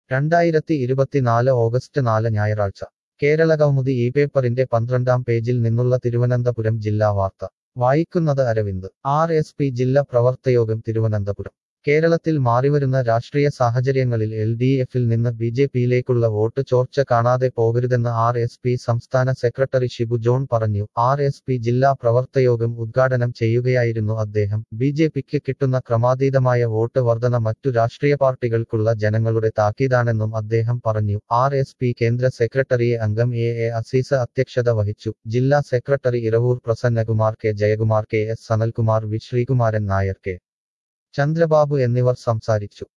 രണ്ടായിരത്തി ഇരുപത്തിനാല് ഓഗസ്റ്റ് നാല് ഞായറാഴ്ച കേരള കൗമുദി ഈ പേപ്പറിന്റെ പന്ത്രണ്ടാം പേജിൽ നിന്നുള്ള തിരുവനന്തപുരം ജില്ലാ വാർത്ത വായിക്കുന്നത് അരവിന്ദ് ആർ എസ് പി ജില്ലാ പ്രവർത്തയോഗം തിരുവനന്തപുരം കേരളത്തിൽ മാറിവരുന്ന രാഷ്ട്രീയ സാഹചര്യങ്ങളിൽ എൽ ഡി എഫിൽ നിന്ന് ബി ജെ പിയിലേക്കുള്ള വോട്ട് ചോർച്ച കാണാതെ പോകരുതെന്ന് ആർ എസ് പി സംസ്ഥാന സെക്രട്ടറി ഷിബു ജോൺ പറഞ്ഞു ആർ എസ് പി ജില്ലാ പ്രവർത്തയോഗം ഉദ്ഘാടനം ചെയ്യുകയായിരുന്നു അദ്ദേഹം ബി ജെ പിക്ക് കിട്ടുന്ന ക്രമാതീതമായ വോട്ട് വർധന മറ്റു രാഷ്ട്രീയ പാർട്ടികൾക്കുള്ള ജനങ്ങളുടെ താക്കീതാണെന്നും അദ്ദേഹം പറഞ്ഞു ആർ എസ് പി കേന്ദ്ര സെക്രട്ടറിയെ അംഗം എ എ അസീസ അധ്യക്ഷത വഹിച്ചു ജില്ലാ secretary Iravoor Prasannakumar K Jayakumar K S Sanalkumar V Sreekumaran Nair K Chandrababu എന്നിവർ സംസാരിച്ചു